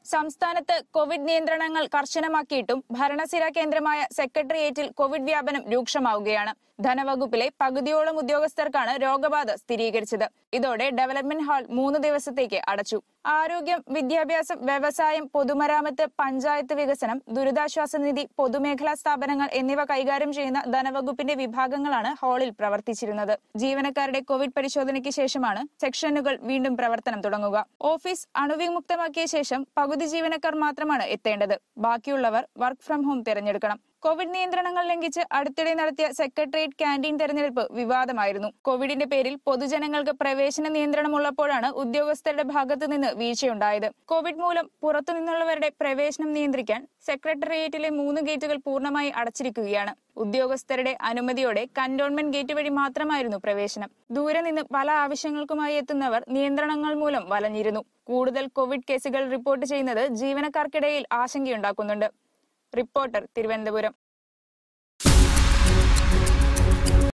സംസ്ഥാനത്ത് കോവിഡ് നിയന്ത്രണങ്ങൾ കർശനമാക്കിയിട്ടും ഭരണസിര കേന്ദ്രമായ സെക്രട്ടേറിയറ്റിൽ കോവിഡ് വ്യാപനം രൂക്ഷമാവുകയാണ് ധനവകുപ്പിലെ പകുതിയോളം ഉദ്യോഗസ്ഥർക്കാണ് രോഗബാധ സ്ഥിരീകരിച്ചത് ഇതോടെ ഡെവലപ്മെന്റ് ഹാൾ മൂന്ന് ദിവസത്തേക്ക് അടച്ചു ആരോഗ്യം വിദ്യാഭ്യാസം വ്യവസായം പൊതുമരാമത്ത് പഞ്ചായത്ത് വികസനം ദുരിതാശ്വാസ നിധി പൊതുമേഖലാ സ്ഥാപനങ്ങൾ എന്നിവ കൈകാര്യം ചെയ്യുന്ന ധനവകുപ്പിന്റെ വിഭാഗങ്ങളാണ് ഹാളിൽ പ്രവർത്തിച്ചിരുന്നത് ജീവനക്കാരുടെ കോവിഡ് പരിശോധനയ്ക്ക് ശേഷമാണ് സെക്ഷനുകൾ വീണ്ടും പ്രവർത്തനം തുടങ്ങുക ഓഫീസ് അണുവിമുക്തമാക്കിയ ശേഷം പകുതി ജീവനക്കാർ മാത്രമാണ് എത്തേണ്ടത് ബാക്കിയുള്ളവർ വർക്ക് ഫ്രം ഹോം തിരഞ്ഞെടുക്കണം കോവിഡ് നിയന്ത്രണങ്ങൾ ലംഘിച്ച് അടുത്തിടെ നടത്തിയ സെക്രട്ടേറിയറ്റ് ക്യാൻറ്റീൻ തെരഞ്ഞെടുപ്പ് വിവാദമായിരുന്നു കോവിഡിന്റെ പേരിൽ പൊതുജനങ്ങൾക്ക് പ്രവേശന നിയന്ത്രണമുള്ളപ്പോഴാണ് ഉദ്യോഗസ്ഥരുടെ ഭാഗത്തു നിന്ന് വീഴ്ചയുണ്ടായത് കോവിഡ് മൂലം പുറത്തുനിന്നുള്ളവരുടെ പ്രവേശനം നിയന്ത്രിക്കാൻ സെക്രട്ടേറിയറ്റിലെ മൂന്ന് ഗേറ്റുകൾ പൂർണ്ണമായി അടച്ചിരിക്കുകയാണ് ഉദ്യോഗസ്ഥരുടെ അനുമതിയോടെ കന്റോൺമെന്റ് ഗേറ്റ് വഴി മാത്രമായിരുന്നു പ്രവേശനം ദൂരെ നിന്ന് പല ആവശ്യങ്ങൾക്കുമായി എത്തുന്നവർ നിയന്ത്രണങ്ങൾ മൂലം വലഞ്ഞിരുന്നു കൂടുതൽ കോവിഡ് കേസുകൾ റിപ്പോർട്ട് ചെയ്യുന്നത് ജീവനക്കാർക്കിടയിൽ ആശങ്കയുണ്ടാക്കുന്നുണ്ട് റിപ്പോർട്ടർ തിരുവനന്തപുരം